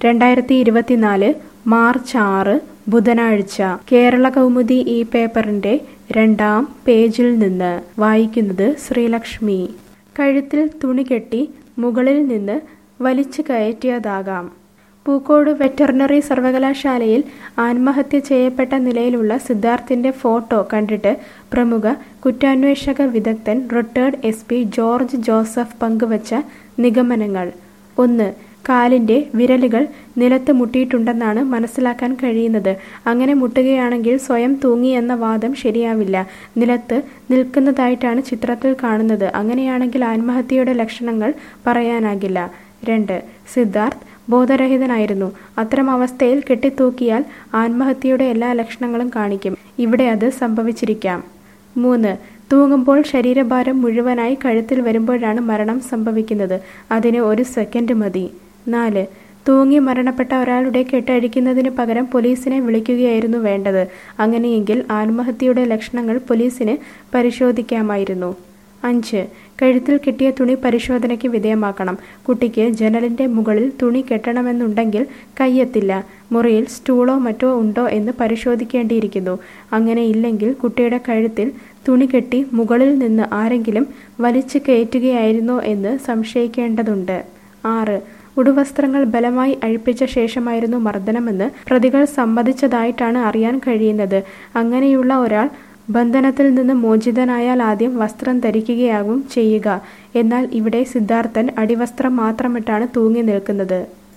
രണ്ടായിരത്തി ഇരുപത്തിനാല് മാർച്ച് ആറ് ബുധനാഴ്ച കേരള കൗമുദി ഈ പേപ്പറിന്റെ രണ്ടാം പേജിൽ നിന്ന് വായിക്കുന്നത് ശ്രീലക്ഷ്മി കഴുത്തിൽ തുണി കെട്ടി മുകളിൽ നിന്ന് വലിച്ചു കയറ്റിയതാകാം പൂക്കോട് വെറ്ററിനറി സർവകലാശാലയിൽ ആത്മഹത്യ ചെയ്യപ്പെട്ട നിലയിലുള്ള സിദ്ധാർത്ഥിന്റെ ഫോട്ടോ കണ്ടിട്ട് പ്രമുഖ കുറ്റാന്വേഷക വിദഗ്ധൻ retired S P George Joseph പങ്കുവച്ച നിഗമനങ്ങൾ ഒന്ന് കാലിന്റെ വിരലുകൾ നിലത്ത് മുട്ടിയിട്ടുണ്ടെന്നാണ് മനസ്സിലാക്കാൻ കഴിയുന്നത് അങ്ങനെ മുട്ടുകയാണെങ്കിൽ സ്വയം തൂങ്ങി എന്ന വാദം ശരിയാവില്ല നിലത്ത് നിൽക്കുന്നതായിട്ടാണ് ചിത്രത്തിൽ കാണുന്നത് അങ്ങനെയാണെങ്കിൽ ആത്മഹത്യയുടെ ലക്ഷണങ്ങൾ പറയാനാകില്ല രണ്ട് സിദ്ധാർത്ഥ് ബോധരഹിതനായിരുന്നു അത്തരം അവസ്ഥയിൽ കെട്ടിത്തൂക്കിയാൽ ആത്മഹത്യയുടെ എല്ലാ ലക്ഷണങ്ങളും കാണിക്കും ഇവിടെ അത് സംഭവിച്ചിരിക്കാം മൂന്ന് തൂങ്ങുമ്പോൾ ശരീരഭാരം മുഴുവനായി കഴുത്തിൽ വരുമ്പോഴാണ് മരണം സംഭവിക്കുന്നത് അതിന് ഒരു സെക്കൻഡ് മതി നാല് തൂങ്ങി മരണപ്പെട്ട ഒരാളുടെ കെട്ടഴിക്കുന്നതിന് പകരം പോലീസിനെ വിളിക്കുകയായിരുന്നു വേണ്ടത് അങ്ങനെയെങ്കിൽ ആത്മഹത്യയുടെ ലക്ഷണങ്ങൾ പോലീസിന് പരിശോധിക്കാമായിരുന്നു അഞ്ച് കഴുത്തിൽ കിട്ടിയ തുണി പരിശോധനയ്ക്ക് വിധേയമാക്കണം കുട്ടിക്ക് ജനലിന്റെ മുകളിൽ തുണി കെട്ടണമെന്നുണ്ടെങ്കിൽ കയ്യെത്തില്ല മുറിയിൽ സ്റ്റൂളോ മറ്റോ ഉണ്ടോ എന്ന് പരിശോധിക്കേണ്ടിയിരിക്കുന്നു അങ്ങനെ ഇല്ലെങ്കിൽ കുട്ടിയുടെ കഴുത്തിൽ തുണി കെട്ടി മുകളിൽ നിന്ന് ആരെങ്കിലും വലിച്ചു കയറ്റുകയായിരുന്നോ എന്ന് സംശയിക്കേണ്ടതുണ്ട് ആറ് ഉടുവസ്ത്രങ്ങൾ ബലമായി അഴിപ്പിച്ച ശേഷമായിരുന്നു മർദ്ദനമെന്ന് പ്രതികൾ സമ്മതിച്ചതായിട്ടാണ് അറിയാൻ കഴിയുന്നത് അങ്ങനെയുള്ള ഒരാൾ ബന്ധനത്തിൽ നിന്ന് മോചിതനായാൽ ആദ്യം വസ്ത്രം ധരിക്കുകയാകും ചെയ്യുക എന്നാൽ ഇവിടെ സിദ്ധാർത്ഥൻ അടിവസ്ത്രം മാത്രമിട്ടാണ് തൂങ്ങി നിൽക്കുന്നത്